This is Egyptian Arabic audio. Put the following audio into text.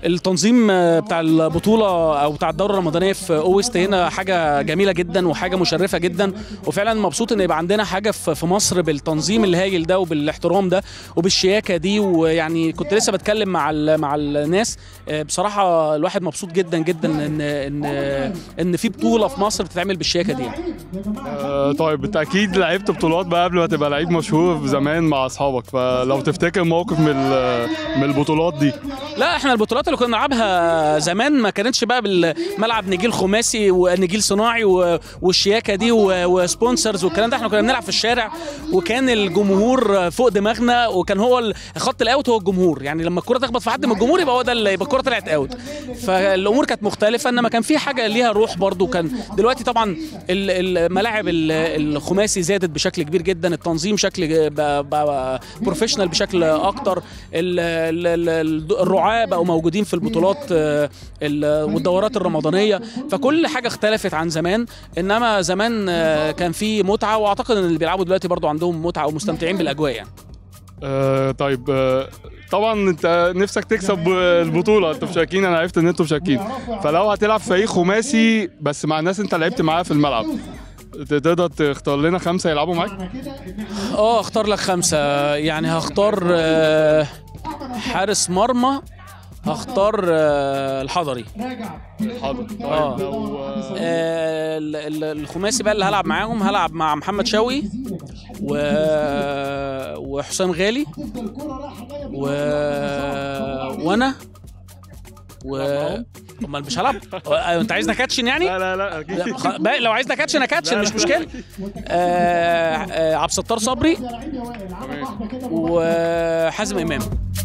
التنظيم بتاع البطوله او بتاع الدوره الرمضانيه في اويست هنا حاجه جميله جدا وحاجه مشرفه جدا وفعلا مبسوط ان يبقى عندنا حاجه في مصر بالتنظيم الهايل ده وبالاحترام ده وبالشياكه دي ويعني كنت لسه بتكلم مع مع الناس بصراحه الواحد مبسوط جدا جدا ان ان ان في بطوله في مصر بتتعمل بالشياكه دي يعني. آه طيب بالتاكيد لعبت بطولات بقى قبل ما تبقى لعيب مشهور زمان مع اصحابك فلو تفتكر موقف من من البطولات دي لا احنا البطولات اللي كنا بنلعبها زمان ما كانتش بقى بالملعب نجيل خماسي ونجيل صناعي والشياكه دي وسبونسرز والكلام ده احنا كنا بنلعب في الشارع وكان الجمهور فوق دماغنا وكان هو خط الاوت هو الجمهور يعني لما الكره تخبط في حد من الجمهور يبقى هو ده يبقى الكره طلعت اوت فالامور كانت مختلفه انما كان في حاجه ليها روح برضو كان دلوقتي طبعا الملاعب الخماسي زادت بشكل كبير جدا التنظيم شكل بقى, بقى بروفيشنال بشكل اكتر الرعاه بقوا موجودين في البطولات والدورات الرمضانيه فكل حاجه اختلفت عن زمان انما زمان كان في متعه واعتقد ان اللي بيلعبوا دلوقتي برضو عندهم متعه ومستمتعين بالاجواء يعني آه طيب آه طبعا انت نفسك تكسب البطوله انتوا مشاركين انا عرفت ان انتوا مشاركين فلو هتلعب فريق خماسي بس مع ناس انت لعبت معاها في الملعب تقدر تختار لنا خمسه يلعبوا معاك؟ اه اختار لك خمسه يعني هختار حارس مرمى هختار الحضري الحضري طيب آه. لو آه الخماسي بقى اللي هلعب معاهم هلعب مع محمد شوقي و... وحسام غالي و... وانا و امال مش هلعب انت عايزنا كاتشن يعني لا لا لا اكيد لا، خ- بقى لو عايزنا كاتشن كاتشن مش مشكله آه، آه، عبد الستار صبري وحازم امام